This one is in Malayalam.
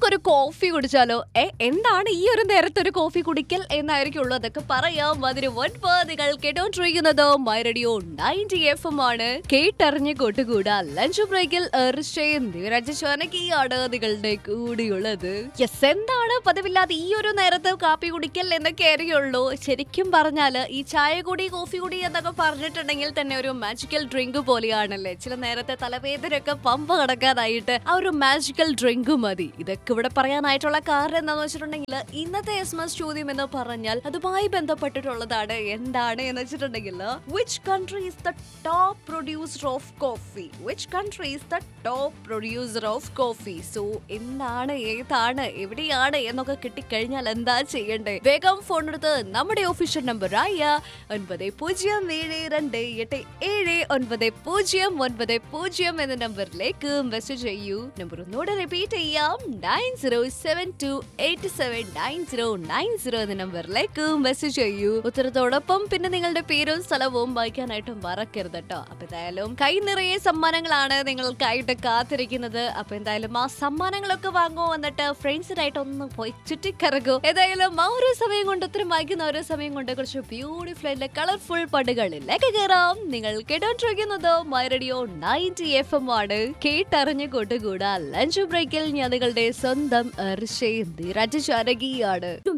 നമുക്കൊരു കോഫി കുടിച്ചാലോ ഏ എന്താണ് ഈ ഒരു നേരത്തെ ഒരു കോഫി കുടിക്കൽ എന്നായിരിക്കുള്ളൂ അതൊക്കെ പറയാം അതിന് ഒൻപതുകൾ കേട്ടോണ്ടിരിക്കുന്നത് my radio ninety F M ആണ് കേട്ടറിഞ്ഞ് കൊട്ടുകൂടാ ലഞ്ച് ബ്രേക്കിൽ എർഷയും ദിവരാജാനകിയാണ് നിങ്ങളുടെ കൂടിയുള്ളത് യെസ് എന്താണ് പതിവില്ലാതെ ഈ ഒരു നേരത്തെ കാപ്പി കുടിക്കൽ എന്നൊക്കെ ആയിരിക്കുള്ളൂ ശരിക്കും പറഞ്ഞാല് ഈ ചായ കുടി കോഫി കുടി എന്നൊക്കെ പറഞ്ഞിട്ടുണ്ടെങ്കിൽ തന്നെ ഒരു മാജിക്കൽ ഡ്രിങ്ക് പോലെയാണല്ലേ ചില നേരത്തെ തലവേദനയൊക്കെ പമ്പ കടക്കാനായിട്ട് ആ ഒരു മാജിക്കൽ ഡ്രിങ്ക് മതി ഇതൊക്കെ ഇവിടെ പറയാനായിട്ടുള്ള കാരണം എന്താണെന്ന് വെച്ചിട്ടുണ്ടെങ്കിൽ ഇന്നത്തെ എസ് എം എസ് ചോദ്യം എന്ന് പറഞ്ഞാൽ അതുമായി ബന്ധപ്പെട്ടിട്ടുള്ളതാണ് എന്താണ് എന്ന് വെച്ചിട്ടുണ്ടെങ്കിൽ which country is the top producer of coffee which country is the top producer of coffee so എന്താണ് ഏതാണ് എവിടെയാണ് എന്നൊക്കെ കിട്ടിക്കഴിഞ്ഞാൽ എന്താ ചെയ്യണ്ടേ വേഗം ഫോൺ എടുത്ത് നമ്മുടെ ഒഫീഷ്യൽ നമ്പർ ആയ ഒൻപത് പൂജ്യം ഏഴ് രണ്ട് എട്ട് ഏഴ് ഒൻപത് പൂജ്യം ഒൻപത് പൂജ്യം എന്ന നമ്പറിലേക്ക് മെസ്സേജ് ചെയ്യൂ നമ്പർ ഒന്നുകൂടെ റിപ്പീറ്റ് ചെയ്യാം nine zero seven two eight seven nine zero nine zero എന്ന നമ്പറിലേക്ക് മെസ്സേജ് ചെയ്യൂ ഉത്തരത്തോടൊപ്പം പിന്നെ നിങ്ങളുടെ പേരും സ്ഥലവും വായിക്കാനായിട്ട് മറക്കരുത് കേട്ടോ അപ്പൊ എന്തായാലും കൈ നിറയെ സമ്മാനങ്ങളാണ് നിങ്ങൾക്കായിട്ട് കാത്തിരിക്കുന്നത് അപ്പൊ എന്തായാലും ആ സമ്മാനങ്ങളൊക്കെ വാങ്ങുമോ എന്നിട്ട് ഫ്രണ്ട്സിനായിട്ട് ഒന്ന് പോയി ചുറ്റിക്കറങ്ങൂ ഏതായാലും ആ ഒരു സമയം കൊണ്ട് ഒത്തിരി വായിക്കുന്ന ഓരോ സമയം കൊണ്ട് കുറച്ച് ബ്യൂട്ടിഫുൾ ആയിട്ടുള്ള കളർഫുൾ പടുകളിലേക്ക് കയറാം നിങ്ങൾ കേട്ടോണ്ടിരിക്കുന്നത് my radio ninety F M ആണ് കേട്ടറിഞ്ഞ് കൊട്ടുകൂടാ ലഞ്ച് ബ്രേക്കിൽ ഞാൻ നിങ്ങളുടെ സ്വന്തം ഋഷേന്ദി രാജശാരകിയാണ്